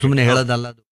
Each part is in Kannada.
ಸುಮ್ಮನೆ ಹೇಳೋದಲ್ಲ ಅದು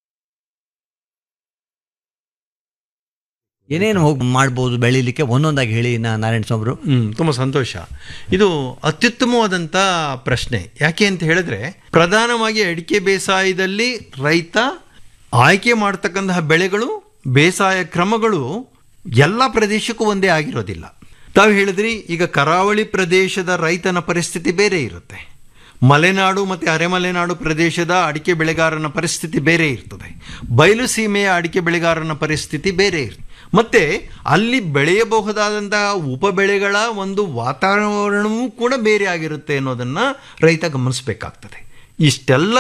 ಏನೇನು ಹೋಗಿ ಮಾಡ್ಬೋದು ಬೆಳಿಲಿಕ್ಕೆ ಒಂದೊಂದಾಗಿ ಹೇಳಿ ನಾ ನಾರಾಯಣ ಸ್ವಾಮಿರು ಹ್ಮ್ ತುಂಬ ಸಂತೋಷ ಇದು ಅತ್ಯುತ್ತಮವಾದಂಥ ಪ್ರಶ್ನೆ ಯಾಕೆ ಅಂತ ಹೇಳಿದ್ರೆ ಪ್ರಧಾನವಾಗಿ ಅಡಿಕೆ ಬೇಸಾಯದಲ್ಲಿ ರೈತ ಆಯ್ಕೆ ಮಾಡ್ತಕ್ಕಂತಹ ಬೆಳೆಗಳು ಬೇಸಾಯ ಕ್ರಮಗಳು ಎಲ್ಲ ಪ್ರದೇಶಕ್ಕೂ ಒಂದೇ ಆಗಿರೋದಿಲ್ಲ ತಾವು ಹೇಳಿದ್ರಿ ಈಗ ಕರಾವಳಿ ಪ್ರದೇಶದ ರೈತನ ಪರಿಸ್ಥಿತಿ ಬೇರೆ ಇರುತ್ತೆ ಮಲೆನಾಡು ಮತ್ತು ಅರೆಮಲೆನಾಡು ಪ್ರದೇಶದ ಅಡಿಕೆ ಬೆಳೆಗಾರನ ಪರಿಸ್ಥಿತಿ ಬೇರೆ ಇರ್ತದೆ ಬಯಲು ಸೀಮೆಯ ಅಡಿಕೆ ಬೆಳೆಗಾರನ ಪರಿಸ್ಥಿತಿ ಬೇರೆ ಇರ್ತದೆ ಮತ್ತು ಅಲ್ಲಿ ಬೆಳೆಯಬಹುದಾದಂತಹ ಉಪಬೆಳೆಗಳ ಒಂದು ವಾತಾವರಣವೂ ಕೂಡ ಬೇರೆ ಆಗಿರುತ್ತೆ ಅನ್ನೋದನ್ನು ರೈತ ಗಮನಿಸಬೇಕಾಗ್ತದೆ ಇಷ್ಟೆಲ್ಲ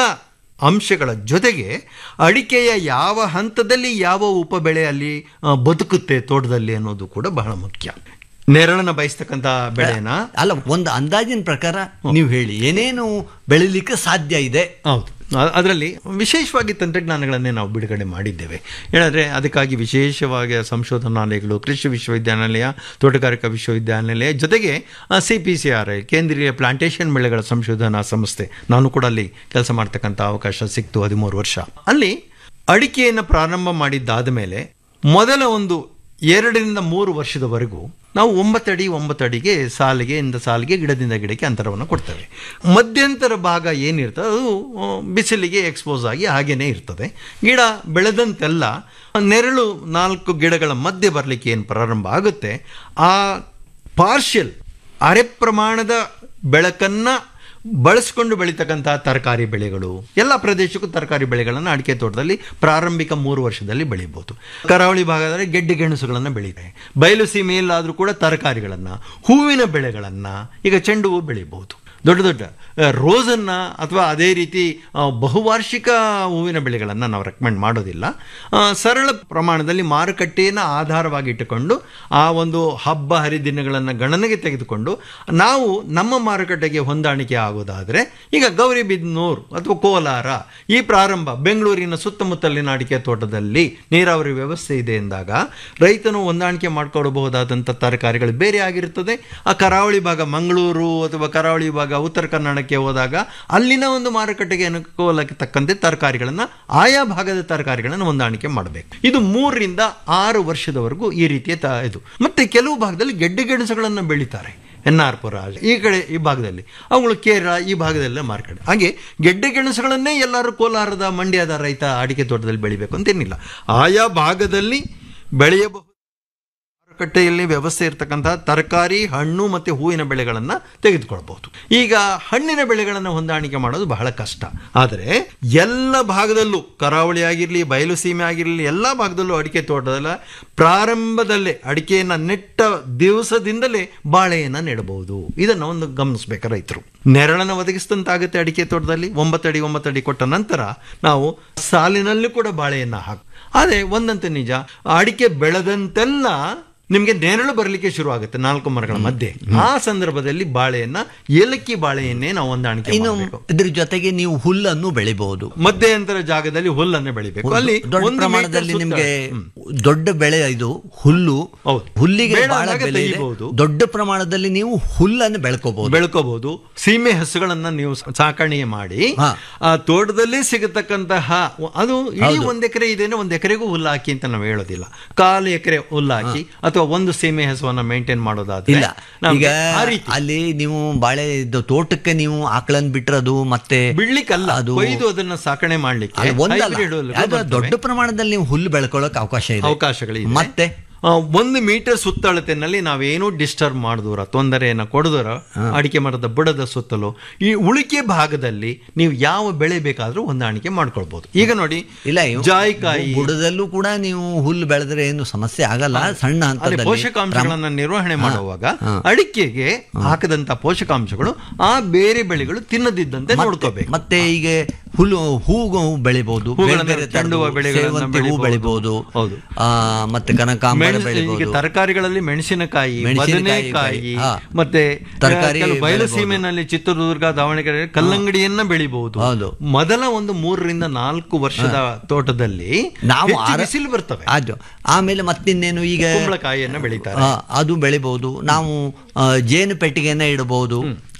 ಅಂಶಗಳ ಜೊತೆಗೆ ಅಡಿಕೆಯ ಯಾವ ಹಂತದಲ್ಲಿ ಯಾವ ಉಪಬೆಳೆ ಅಲ್ಲಿ ಆ, ಬದುಕುತ್ತೆ ತೋಟದಲ್ಲಿ ಅನ್ನೋದು ಕೂಡ ಬಹಳ ಮುಖ್ಯ ನೆರಳನ್ನ ಬಯಸ್ತಕ್ಕಂಥ ಬೆಳೆನ ಅಲ್ಲ ಒಂದು ಅಂದಾಜಿನ ಪ್ರಕಾರ ನೀವು ಹೇಳಿ ಏನೇನು ಬೆಳಿಲಿಕ್ಕೆ ಸಾಧ್ಯ ಇದೆ ಹೌದು ಅದರಲ್ಲಿ ವಿಶೇಷವಾಗಿ ತಂತ್ರಜ್ಞಾನಗಳನ್ನೇ ನಾವು ಬಿಡುಗಡೆ ಮಾಡಿದ್ದೇವೆ ಏನಂದರೆ ಅದಕ್ಕಾಗಿ ವಿಶೇಷವಾಗಿ ಸಂಶೋಧನಾಲಯಗಳು ಕೃಷಿ ವಿಶ್ವವಿದ್ಯಾನಿಲಯ ತೋಟಗಾರಿಕಾ ವಿಶ್ವವಿದ್ಯಾನಿಲಯ ಜೊತೆಗೆ C P C R I ಕೇಂದ್ರೀಯ ಪ್ಲಾಂಟೇಶನ್ ಬೆಳೆಗಳ ಸಂಶೋಧನಾ ಸಂಸ್ಥೆ ನಾನು ಕೂಡ ಅಲ್ಲಿ ಕೆಲಸ ಮಾಡ್ತಕ್ಕಂಥ ಅವಕಾಶ ಸಿಕ್ತು ಹದಿಮೂರು ವರ್ಷ ಅಲ್ಲಿ ಅಡಿಕೆಯನ್ನು ಪ್ರಾರಂಭ ಮಾಡಿದ್ದಾದ ಮೇಲೆ ಮೊದಲ ಒಂದು ಎರಡರಿಂದ ಮೂರು ವರ್ಷದವರೆಗೂ ನಾವು ಒಂಬತ್ತಡಿ ಒಂಬತ್ತಡಿಗೆ ಸಾಲಿಗೆ ಇಂದ ಸಾಲಿಗೆ ಗಿಡದಿಂದ ಗಿಡಕ್ಕೆ ಅಂತರವನ್ನು ಕೊಡ್ತೇವೆ ಮಧ್ಯಂತರ ಭಾಗ ಏನಿರ್ತದೆ ಅದು ಆ, ಬಿಸಿಲಿಗೆ ಎಕ್ಸ್ಪೋಸ್ ಆಗಿ ಹಾಗೇನೇ ಇರ್ತದೆ ಗಿಡ ಬೆಳೆದಂತೆಲ್ಲ ನೆರಳು ನಾಲ್ಕು ಗಿಡಗಳ ಮಧ್ಯೆ ಬರಲಿಕ್ಕೆ ಏನು ಪ್ರಾರಂಭ ಆಗುತ್ತೆ ಆ ಪಾರ್ಷಿಯಲ್ ಅರೆ ಪ್ರಮಾಣದ ಬೆಳಕನ್ನು ಬಳಸ್ಕೊಂಡು ಬೆಳೀತಕ್ಕಂತಹ ತರಕಾರಿ ಬೆಳೆಗಳು ಎಲ್ಲ ಪ್ರದೇಶಕ್ಕೂ ತರಕಾರಿ ಬೆಳೆಗಳನ್ನು ಅಡಿಕೆ ತೋಟದಲ್ಲಿ ಪ್ರಾರಂಭಿಕ ಮೂರು ವರ್ಷದಲ್ಲಿ ಬೆಳೀಬಹುದು ಕರಾವಳಿ ಭಾಗದಲ್ಲಿ ಗೆಡ್ಡೆ ಗೆಣಸುಗಳನ್ನು ಬೆಳೀತಾರೆ ಬಯಲು ಸೀಮೆಯಲ್ಲಾದರೂ ಕೂಡ ತರಕಾರಿಗಳನ್ನು ಹೂವಿನ ಬೆಳೆಗಳನ್ನು ಈಗ ಚೆಂಡು ಹೂವು ಬೆಳೀಬಹುದು ದೊಡ್ಡ ದೊಡ್ಡ ಆ, ರೋಸನ್ನ ಅಥವಾ ಅದೇ ರೀತಿ ಆ, ಬಹುವಾರ್ಷಿಕ ಹೂವಿನ ಬೆಳೆಗಳನ್ನು ನಾವು ರೆಕಮೆಂಡ್ ಮಾಡೋದಿಲ್ಲ ಆ, ಸರಳ ಪ್ರಮಾಣದಲ್ಲಿ ಮಾರುಕಟ್ಟೆಯನ್ನು ಆಧಾರವಾಗಿ ಇಟ್ಟುಕೊಂಡು ಆ ಒಂದು ಹಬ್ಬ ಹರಿದಿನಗಳನ್ನು ಗಣನೆಗೆ ತೆಗೆದುಕೊಂಡು ನಾವು ನಮ್ಮ ಮಾರುಕಟ್ಟೆಗೆ ಹೊಂದಾಣಿಕೆ ಆಗೋದಾದರೆ ಈಗ ಗೌರಿಬಿದನೂರು ಅಥವಾ ಕೋಲಾರ ಈ ಪ್ರಾರಂಭ ಬೆಂಗಳೂರಿನ ಸುತ್ತಮುತ್ತಲಿನ ಅಡಿಕೆ ತೋಟದಲ್ಲಿ ನೀರಾವರಿ ವ್ಯವಸ್ಥೆ ಇದೆ ಎಂದಾಗ ರೈತನು ಹೊಂದಾಣಿಕೆ ಮಾಡಿಕೊಡಬಹುದಾದಂಥ ತರಕಾರಿಗಳು ಬೇರೆ ಆಗಿರುತ್ತದೆ ಆ ಕರಾವಳಿ ಭಾಗ ಮಂಗಳೂರು ಅಥವಾ ಕರಾವಳಿ ಭಾಗ ಉತ್ತರ ಕನ್ನಡಕ್ಕೆ ಹೋದಾಗ ಅಲ್ಲಿನ ಒಂದು ಮಾರುಕಟ್ಟೆಗೆ ಅನುಕೂಲಕ್ಕೆ ತಕ್ಕಂತೆ ತರಕಾರಿಗಳನ್ನು ಆಯಾ ಭಾಗದ ತರಕಾರಿಗಳನ್ನು ಹೊಂದಾಣಿಕೆ ಮಾಡಬೇಕು ಇದು ಮೂರರಿಂದ ಆರು ವರ್ಷದವರೆಗೂ ಈ ರೀತಿಯ ತ ಇದು ಮತ್ತೆ ಕೆಲವು ಭಾಗದಲ್ಲಿ ಗೆಡ್ಡೆ ಗೆಣಸುಗಳನ್ನು ಬೆಳೀತಾರೆ ಎನ್ ಆರ್ ಪುರ ಈ ಕಡೆ ಈ ಭಾಗದಲ್ಲಿ ಅವುಗಳು ಕೇರಳ ಈ ಭಾಗದಲ್ಲೇ ಮಾರ್ಕೆಟ್ ಹಾಗೆ ಗೆಡ್ಡೆ ಗೆಣಸುಗಳನ್ನೇ ಎಲ್ಲರೂ ಕೋಲಾರದ ಮಂಡ್ಯದ ರೈತ ಅಡಿಕೆ ತೋಟದಲ್ಲಿ ಬೆಳಿಬೇಕು ಅಂತೇನಿಲ್ಲ ಆಯಾ ಭಾಗದಲ್ಲಿ ಬೆಳೆಯಬಹುದು ಮಾರುಕಟ್ಟೆಯಲ್ಲಿ ವ್ಯವಸ್ಥೆ ಇರತಕ್ಕಂತಹ ತರಕಾರಿ ಹಣ್ಣು ಮತ್ತು ಹೂವಿನ ಬೆಳೆಗಳನ್ನು ತೆಗೆದುಕೊಳ್ಬಹುದು ಈಗ ಹಣ್ಣಿನ ಬೆಳೆಗಳನ್ನು ಹೊಂದಾಣಿಕೆ ಮಾಡೋದು ಬಹಳ ಕಷ್ಟ ಆದರೆ ಎಲ್ಲ ಭಾಗದಲ್ಲೂ ಕರಾವಳಿ ಆಗಿರಲಿ ಬಯಲು ಸೀಮೆ ಆಗಿರಲಿ ಎಲ್ಲ ಭಾಗದಲ್ಲೂ ಅಡಿಕೆ ತೋಟದಲ್ಲ ಪ್ರಾರಂಭದಲ್ಲೇ ಅಡಿಕೆಯನ್ನು ನೆಟ್ಟ ದಿವಸದಿಂದಲೇ ಬಾಳೆಯನ್ನು ನೆಡಬಹುದು ಇದನ್ನು ಒಂದು ಗಮನಿಸಬೇಕು ರೈತರು ನೆರಳನ್ನು ಒದಗಿಸಿದಂತಾಗುತ್ತೆ ಅಡಿಕೆ ತೋಟದಲ್ಲಿ ಒಂಬತ್ತಡಿ ಒಂಬತ್ತಡಿ ಕೊಟ್ಟ ನಂತರ ನಾವು ಸಾಲಿನಲ್ಲೂ ಕೂಡ ಬಾಳೆಯನ್ನು ಹಾಕಿ ಆದರೆ ಒಂದಂತೂ ನಿಜ ಅಡಿಕೆ ಬೆಳೆದಂತೆಲ್ಲ ನಿಮಗೆ ನೆರಳು ಬರಲಿಕ್ಕೆ ಶುರು ಆಗುತ್ತೆ ನಾಲ್ಕು ಮರಗಳ ಮಧ್ಯೆ ಆ ಸಂದರ್ಭದಲ್ಲಿ ಬಾಳೆಯನ್ನ ಏಲಕ್ಕಿ ಬಾಳೆಯನ್ನೇ ನಾವು ಹೊಂದಾಣಿಕೆ ಇನ್ನು ಮಾಡಬೇಕು ಇದ್ರ ಜೊತೆಗೆ ನೀವು ಹುಲ್ಲನ್ನು ಬೆಳಿಬಹುದು ಮಧ್ಯಂತರ ಜಾಗದಲ್ಲಿ ಹುಲ್ಲನ್ನು ಬೆಳಿಬೇಕು ಅಲ್ಲಿ ದೊಡ್ಡ ಒಂದು ಪ್ರಮಾಣದಲ್ಲಿ ಮೀಟರ್ ನಿಮ್ಗೆ ಸುತ್ತ- ದೊಡ್ಡ ಬೆಳೆ ಇದು ಹುಲ್ಲು ಹೌದು. ಹುಲ್ಲಿಗೆ ಬೇಡ ಬಹಳ ಅಂದಾಗ ಬೆಲೆ ಇದೆ ತೆಗಿಬಹುದು. ದೊಡ್ಡ ಪ್ರಮಾಣದಲ್ಲಿ ನೀವು ಹುಲ್ಲನ್ನು ಬೆಳ್ಕೋಬಹುದು ಬೆಳ್ಕೋಬಹುದು ಸೀಮೆ ಹಸುಗಳನ್ನ ನೀವು ಸಾಕಣೆ ಮಾಡಿ ಹಾ. ಆ ತೋಟದಲ್ಲೇ ಸಿಗತಕ್ಕಂತಹ ಅದು ಇಡೀ ಒಂದ್ ಎಕರೆ ಇದೆ ಒಂದ್ ಎಕರೆಗೂ ಹುಲ್ಲು ಹಾಕಿ ಅಂತ ನಾವು ಹೇಳೋದಿಲ್ಲ ಕಾಲು ಎಕರೆ ಹುಲ್ಲು ಹಾಕಿ ಅಥವಾ ಒಂದು ಸೀಮೆ ಹಸುವನ್ನ ಮೇಂಟೈನ್ ಮಾಡೋದಾದ್ರೆ ಇಲ್ಲ ನಮ್ಗೆ ಈಗ ಆ ರೀತಿ ಅಲ್ಲಿ ನೀವು ಬಾಳೆ ಇದು ತೋಟಕ್ಕೆ ನೀವು ಆಕಳನ್ ಬಿಟ್ರದು ಮತ್ತೆ ಬಿಡ್ಲಿಕ್ಕಲ್ಲ ಅದು ಕೊಯ್ದು ಅದನ್ನ ಸಾಕಣೆ ಮಾಡ್ಲಿಕ್ಕೆ ಅದು ಒಂದಲ್ಲ hybrid ಹುಲ್ಲುಗಳು ಅದು ಬರ್ತವೆ. ದೊಡ್ಡ ಪ್ರಮಾಣದಲ್ಲಿ ನೀವು ಹುಲ್ಲು ಬೆಳ್ಕೊಳ್ಳೋಕೆ ಅವಕಾಶ ಇದೆ ಅವಕಾಶಗಳಿದೆ ಮತ್ತೆ ಆ, ಒಂದು ಮೀಟರ್ ಸುತ್ತಳತೆನಲ್ಲಿ ನಾವೇನು ಡಿಸ್ಟರ್ಬ್ ಮಾಡಿದೂರ ತೊಂದರೆಯನ್ನು ಕೊಡದೂರ ಅಡಿಕೆ ಮರದ ಬುಡದ ಸುತ್ತಲೂ ಈ ಉಳಿಕೆ ಭಾಗದಲ್ಲಿ ನೀವು ಯಾವ ಬೆಳೆ ಬೇಕಾದ್ರೂ ಹೊಂದಾಣಿಕೆ ಮಾಡ್ಕೊಳ್ಬಹುದು ಈಗ ನೋಡಿ ಇಲ್ಲ ಇವು ಜಾಯಿಕಾಯಿ ಬುಡದಲ್ಲೂ ಕೂಡ ನೀವು ಹುಲ್ಲು ಬೆಳೆದ್ರೆ ಏನು ಸಮಸ್ಯೆ ಆಗಲ್ಲ ಸಣ್ಣ ಅದೇ ಹಂತದಲ್ಲಿ ಪೋಷಕಾಂಶಗಳನ್ನ ನಿರ್ವಹಣೆ ಮಾಡುವಾಗ ಅಡಿಕೆಗೆ ಹಾಕದಂತ ಪೋಷಕಾಂಶಗಳು ಆ ಬೇರೆ ಬೆಳೆಗಳು ತಿನ್ನದಿದ್ದಂತೆ ನೋಡ್ಕೋಬೇಕು ಮತ್ತೆ ಈಗ ಹುಲ್ಲು ಹೂವು ಬೆಳಿಬಹುದು ಬೇರೆ ಹೂಗಳನ್ನ, ಬೇರೆ ಚೆಂಡು ಹೂವು ತರದ್ದು, ಬೆಳೆಗಳನ್ನ ಸೇವಂತಿ ಹೂ ಬೆಳಿಬಹುದು. ಬೆಳಿಬಹುದು ಹೌದು. ಆ, ಮತ್ತೆ ಕನಕಾಂಬರ ಮೆಣಸು- ಈಗ ಬೆಳಿಬಹುದು ತರಕಾರಿಗಳಲ್ಲಿ ಮೆಣಸಿನಕಾಯಿ ಮೆಣಸಿನಕಾಯಿ, ಬದನೆಕಾಯಿ ಹಾ. ಮತ್ತೆ ತರಕಾರಿ ಕೆಲವು ಬಯಲು ಬೆಳಿಬಹುದು. ಸೀಮೆನಲ್ಲಿ ಚಿತ್ರದುರ್ಗ ದಾವಣಗೆರೆ ಕಲ್ಲಂಗಡಿಯನ್ನ ಬೆಳಿಬಹುದು ಹೌದು. ಮೊದಲ ಒಂದು ಮೂರರಿಂದ ನಾಲ್ಕು ವರ್ಷದ ತೋಟದಲ್ಲಿ ನಾವು ಹೆಚ್ಚು ಆರ- ಬಿಸಿಲು ಬರ್ತವೆ ಅದು ಆಮೇಲೆ ಮತ್ತಿನ್ನೇನು ಈಗ ಕುಂಬಳಕಾಯಿಯನ್ನ ಬೆಳಿತಾರೆ ಆ, ಅದು ಬೆಳಿಬಹುದು ನಾವು ಆ, ಜೇನು ಪೆಟ್ಟಿಗೆನ ಇಡಬಹುದು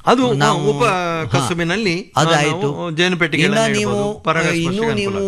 ಅದು ನಾವು ಉಪ ಹಾ, ಕಸುಬಿನಲ್ಲಿ ಅದು ನಾವು ಆಯ್ತು ಜೇನು ಪೆಟ್ಟಿಗೆಗಳನ್ನು ಇನ್ನ ನೀವು ಇಡ್ಬೋದು, ಪರಾಗಸ್ಪರ್ಶಕ್ಕೆ ಇನ್ನೂ ಅನುಕೂಲ ನೀವು